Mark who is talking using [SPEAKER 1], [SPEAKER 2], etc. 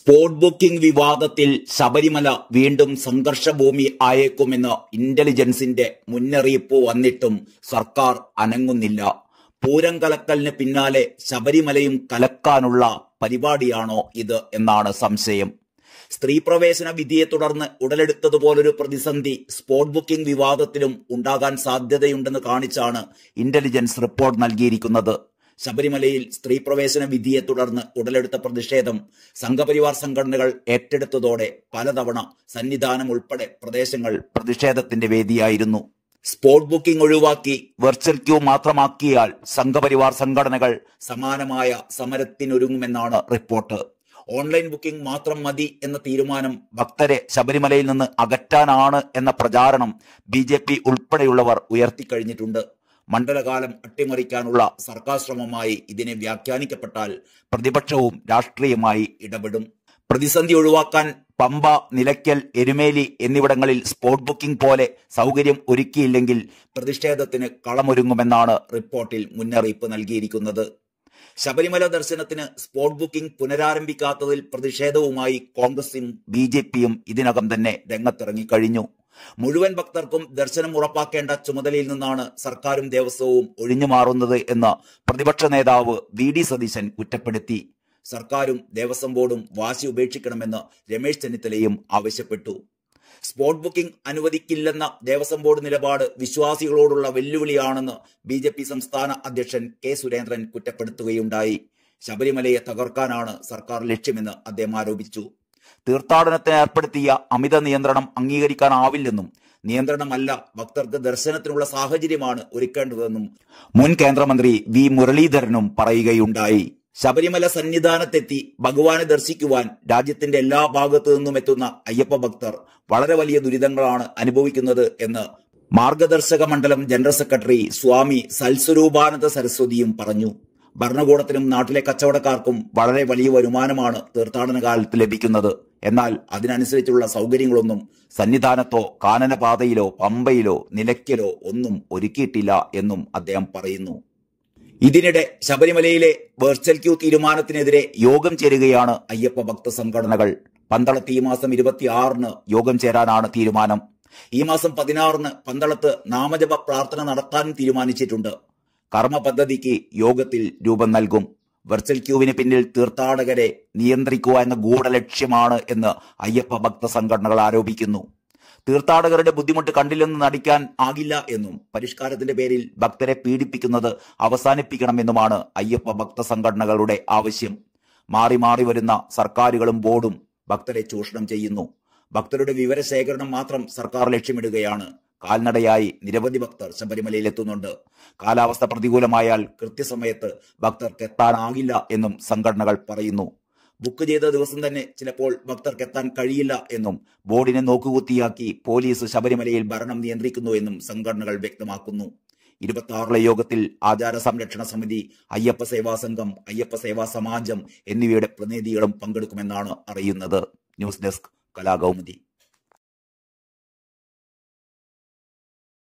[SPEAKER 1] spot booking വിവാദത്തിൽ ശബരിമല വീണ്ടും സംഘർഷഭൂമി ആയേക്കുമെന്ന് ഇന്റലിജൻസിന്റെ മുന്നറിയിപ്പ് വന്നിട്ടും സർക്കാർ അനങ്ങുന്നില്ല പൂരം കലക്കലിന് പിന്നാലെ ശബരിമലയും കലക്കാനുള്ള പരിപാടിയാണോ ഇത് എന്നാണ് സംശയം സ്ത്രീ പ്രവേശന വിധിയെ തുടർന്ന് ഉടലെടുത്തതുപോലൊരു പ്രതിസന്ധി സ്പോട്ട് ബുക്കിംഗ് വിവാദത്തിലും ഉണ്ടാകാൻ സാധ്യതയുണ്ടെന്ന് കാണിച്ചാണ് ഇന്റലിജൻസ് റിപ്പോർട്ട് നൽകിയിരിക്കുന്നത് ശബരിമലയിൽ സ്ത്രീ പ്രവേശന വിധിയെ തുടർന്ന് ഉടലെടുത്ത പ്രതിഷേധം സംഘപരിവാർ സംഘടനകൾ ഏറ്റെടുത്തതോടെ പലതവണ സന്നിധാനം ഉൾപ്പെടെ പ്രദേശങ്ങൾ പ്രതിഷേധത്തിന്റെ വേദിയായിരുന്നു സ്പോട്ട് ബുക്കിംഗ് ഒഴിവാക്കി വെർച്വൽ ക്യൂ മാത്രമാക്കിയാൽ സംഘപരിവാർ സംഘടനകൾ സമാനമായ സമരത്തിനൊരുങ്ങുമെന്നാണ് റിപ്പോർട്ട് ഓൺലൈൻ ബുക്കിംഗ് മാത്രം മതി എന്ന തീരുമാനം ഭക്തരെ ശബരിമലയിൽ നിന്ന് അകറ്റാനാണ് എന്ന പ്രചാരണം ബി ജെ പി ഉൾപ്പെടെയുള്ളവർ ഉയർത്തിക്കഴിഞ്ഞിട്ടുണ്ട് മണ്ഡലകാലം അട്ടിമറിക്കാനുള്ള സർക്കാർ ശ്രമമായി ഇതിനെ വ്യാഖ്യാനിക്കപ്പെട്ടാൽ പ്രതിപക്ഷവും രാഷ്ട്രീയമായി ഇടപെടും പ്രതിസന്ധി ഒഴിവാക്കാൻ പമ്പ നിലയ്ക്കൽ എരുമേലി എന്നിവിടങ്ങളിൽ സ്പോട്ട് ബുക്കിംഗ് പോലെ സൗകര്യം ഒരുക്കിയില്ലെങ്കിൽ പ്രതിഷേധത്തിന് കളമൊരുങ്ങുമെന്നാണ് റിപ്പോർട്ടിൽ മുന്നറിയിപ്പ് നൽകിയിരിക്കുന്നത് ശബരിമല ദർശനത്തിന് സ്പോട്ട് ബുക്കിംഗ് പുനരാരംഭിക്കാത്തതിൽ പ്രതിഷേധവുമായി കോൺഗ്രസും ബി ജെ പിയും ഇതിനകം തന്നെ രംഗത്തിറങ്ങിക്കഴിഞ്ഞു മുഴുവൻ ഭക്തർക്കും ദർശനം ഉറപ്പാക്കേണ്ട ചുമതലയിൽ നിന്നാണ് സർക്കാരും ദേവസ്വവും ഒഴിഞ്ഞു മാറുന്നത് എന്ന് പ്രതിപക്ഷ നേതാവ് വി ഡി സതീശൻ കുറ്റപ്പെടുത്തി സർക്കാരും ദേവസ്വം ബോർഡും വാശി ഉപേക്ഷിക്കണമെന്ന് രമേശ് ചെന്നിത്തലയും ആവശ്യപ്പെട്ടു സ്പോട്ട് ബുക്കിംഗ് അനുവദിക്കില്ലെന്ന ദേവസ്വം ബോർഡ് നിലപാട് വിശ്വാസികളോടുള്ള വെല്ലുവിളിയാണെന്ന് ബി ജെ പി സംസ്ഥാന അധ്യക്ഷൻ കെ സുരേന്ദ്രൻ കുറ്റപ്പെടുത്തുകയുണ്ടായി ശബരിമലയെ തകർക്കാനാണ് സർക്കാർ ലക്ഷ്യമെന്ന് അദ്ദേഹം ആരോപിച്ചു തീർത്ഥാടനത്തിന് ഏർപ്പെടുത്തിയ അമിത നിയന്ത്രണം അംഗീകരിക്കാനാവില്ലെന്നും നിയന്ത്രണമല്ല ഭക്തർക്ക് ദർശനത്തിനുള്ള സാഹചര്യമാണ് ഒരുക്കേണ്ടതെന്നും മുൻ കേന്ദ്രമന്ത്രി വി മുരളീധരനും പറയുകയുണ്ടായി ശബരിമല സന്നിധാനത്തെത്തി ഭഗവാനെ ദർശിക്കുവാൻ രാജ്യത്തിന്റെ എല്ലാ ഭാഗത്തു നിന്നും എത്തുന്ന അയ്യപ്പ ഭക്തർ വളരെ വലിയ ദുരിതങ്ങളാണ് അനുഭവിക്കുന്നത് എന്ന് മാർഗദർശക മണ്ഡലം ജനറൽ സെക്രട്ടറി സ്വാമി സൽസ്വരൂപാനന്ദ സരസ്വതിയും പറഞ്ഞു ഭരണകൂടത്തിനും നാട്ടിലെ കച്ചവടക്കാർക്കും വളരെ വലിയ വരുമാനമാണ് തീർത്ഥാടന കാലത്ത് ലഭിക്കുന്നത് എന്നാൽ അതിനനുസരിച്ചുള്ള സൗകര്യങ്ങളൊന്നും സന്നിധാനത്തോ കാനനപാതയിലോ പമ്പയിലോ നിലയ്ക്കലോ ഒന്നും ഒരുക്കിയിട്ടില്ല എന്നും അദ്ദേഹം പറയുന്നു ഇതിനിടെ ശബരിമലയിലെ വെർച്വൽ ക്യൂ തീരുമാനത്തിനെതിരെ യോഗം ചേരുകയാണ് അയ്യപ്പ ഭക്ത സംഘടനകൾ പന്തളത്ത് ഈ മാസം ഇരുപത്തിയാറിന് യോഗം ചേരാനാണ് തീരുമാനം ഈ മാസം പതിനാറിന് പന്തളത്ത് നാമജപ പ്രാർത്ഥന നടത്താനും തീരുമാനിച്ചിട്ടുണ്ട് കർമ്മ പദ്ധതിക്ക് യോഗത്തിൽ രൂപം നൽകും വെർച്വൽ ക്യൂവിന് പിന്നിൽ തീർത്ഥാടകരെ നിയന്ത്രിക്കുക എന്ന ഗൂഢലക്ഷ്യമാണ് എന്ന് അയ്യപ്പ ഭക്ത സംഘടനകൾ ആരോപിക്കുന്നു തീർത്ഥാടകരുടെ ബുദ്ധിമുട്ട് കണ്ടില്ലെന്ന് നടിക്കാൻ ആകില്ല എന്നും പരിഷ്കാരത്തിന്റെ പേരിൽ ഭക്തരെ പീഡിപ്പിക്കുന്നത് അവസാനിപ്പിക്കണമെന്നുമാണ് അയ്യപ്പ ഭക്ത സംഘടനകളുടെ ആവശ്യം മാറി മാറി വരുന്ന സർക്കാരുകളും ബോർഡും ഭക്തരെ ചൂഷണം ചെയ്യുന്നു ഭക്തരുടെ വിവരശേഖരണം മാത്രം സർക്കാർ ലക്ഷ്യമിടുകയാണ് കാൽനടയായി നിരവധി ഭക്തർ ശബരിമലയിൽ എത്തുന്നുണ്ട് കാലാവസ്ഥ പ്രതികൂലമായാൽ കൃത്യസമയത്ത് ഭക്തർക്ക് എത്താനാകില്ല എന്നും സംഘടനകൾ പറയുന്നു ബുക്ക് ചെയ്ത ദിവസം തന്നെ ചിലപ്പോൾ ഭക്തർക്ക് എത്താൻ കഴിയില്ല എന്നും ബോർഡിനെ നോക്കുകുത്തിയാക്കി പോലീസ് ശബരിമലയിൽ ഭരണം നിയന്ത്രിക്കുന്നു എന്നും സംഘടനകൾ വ്യക്തമാക്കുന്നു ഇരുപത്തി ആറിലെ യോഗത്തിൽ ആചാര സംരക്ഷണ സമിതി അയ്യപ്പ സേവാ സംഘം അയ്യപ്പ സേവാ സമാജം എന്നിവയുടെ പ്രതിനിധികളും പങ്കെടുക്കുമെന്നാണ് അറിയുന്നത് ന്യൂസ് ഡെസ്ക് കലാകൗമുദി